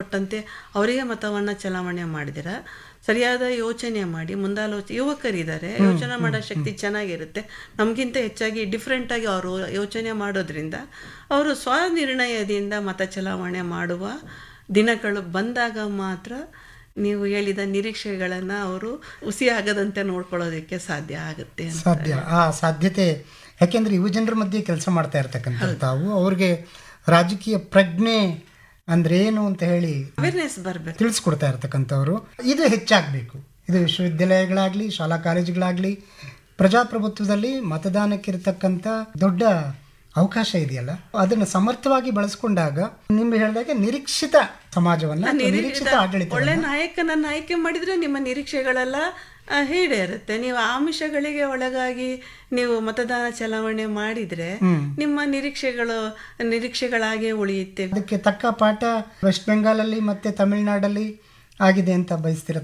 ಸಂಬಂಧಪಟ್ಟಂತೆ ಅವರಿಗೆ ಮತವನ್ನ ಚಲಾವಣೆ ಮಾಡಿದಿರ ಸರಿಯಾದ ಯೋಚನೆ ಮಾಡಿ ಮುಂದಾಲೋಚನೆ ಯುವಕರಿದ್ದಾರೆ ಯೋಚನೆ ಮಾಡೋ ಶಕ್ತಿ ಚೆನ್ನಾಗಿರುತ್ತೆ ನಮಗಿಂತ ಹೆಚ್ಚಾಗಿ ಡಿಫ್ರೆಂಟ್ ಆಗಿ ಅವರು ಯೋಚನೆ ಮಾಡೋದ್ರಿಂದ ಅವರು ಸ್ವನಿರ್ಣಯದಿಂದ ಮತ ಚಲಾವಣೆ ಮಾಡುವ ದಿನಗಳು ಬಂದಾಗ ಮಾತ್ರ ನೀವು ಹೇಳಿದ ನಿರೀಕ್ಷೆಗಳನ್ನ ಅವರು ಹುಸಿಯಾಗದಂತೆ ನೋಡ್ಕೊಳ್ಳೋದಕ್ಕೆ ಸಾಧ್ಯ ಆಗುತ್ತೆ ಅಂತ ಸಾಧ್ಯ ಆ ಸಾಧ್ಯತೆ ಯಾಕೆಂದ್ರೆ ಯುವ ಜನರ ಮಧ್ಯೆ ಕೆಲಸ ಮಾಡ್ತಾ ಇರ್ತಕ್ಕಂಥ ತಾವು ಅವ್ರಿಗೆ ರಾಜಕೀಯ ಪ್ರಜ್ಞೆ ಅಂದ್ರೆ ಏನು ಅಂತ ಹೇಳಿ ಅವೇರ್ನೆಸ್ ಬರಬೇಕು ತಿಳಿಸ್ಕೊಡ್ತಾ ಇರ್ತಕ್ಕಂಥವ್ರು ಇದು ಹೆಚ್ಚಾಗಬೇಕು ಇದು ವಿಶ್ವವಿದ್ಯಾಲಯಗಳಾಗ್ಲಿ ಶಾಲಾ ಕಾಲೇಜುಗಳಾಗ್ಲಿ ಪ್ರಜಾಪ್ರಭುತ್ವದಲ್ಲಿ ಮತದಾನಕ್ಕಿರ್ತಕ್ಕಂಥ ದೊಡ್ಡ ಅವಕಾಶ ಇದೆಯಲ್ಲ ಅದನ್ನು ಸಮರ್ಥವಾಗಿ ಬಳಸ್ಕೊಂಡಾಗ ನಿಮ್ಗೆ ಹೇಳಿದಾಗೆ ನಿರೀಕ್ಷಿತ ಸಮಾಜವನ್ನ ಅಥವಾ ನಿರೀಕ್ಷಿತ ಆಡಳಿತ ಒಳ್ಳೆ ನಾಯಕನನ್ನ ಆಯ್ಕೆ ಮಾಡಿದ್ರೆ ನಿಮ್ಮ ನಿರೀಕ್ಷೆಗಳೆಲ್ಲ ಆ, ಈಡೇರುತ್ತೆ ನೀವು ಆಮಿಷಗಳಿಗೆ ಒಳಗಾಗಿ ನೀವು ಮತದಾನ ಚಲಾವಣೆ ಮಾಡಿದ್ರೆ ನಿಮ್ಮ ನಿರೀಕ್ಷೆಗಳು ನಿರೀಕ್ಷೆಗಳಾಗಿ ಉಳಿಯುತ್ತೆ ಅದಕ್ಕೆ ತಕ್ಕ ಪಾಠ ವೆಸ್ಟ್ ಬೆಂಗಾಲಲ್ಲಿ ಮತ್ತೆ ತಮಿಳುನಾಡಲ್ಲಿ ಆಗಿದೆ ಅಂತ ಬಯಸ್ತಿರ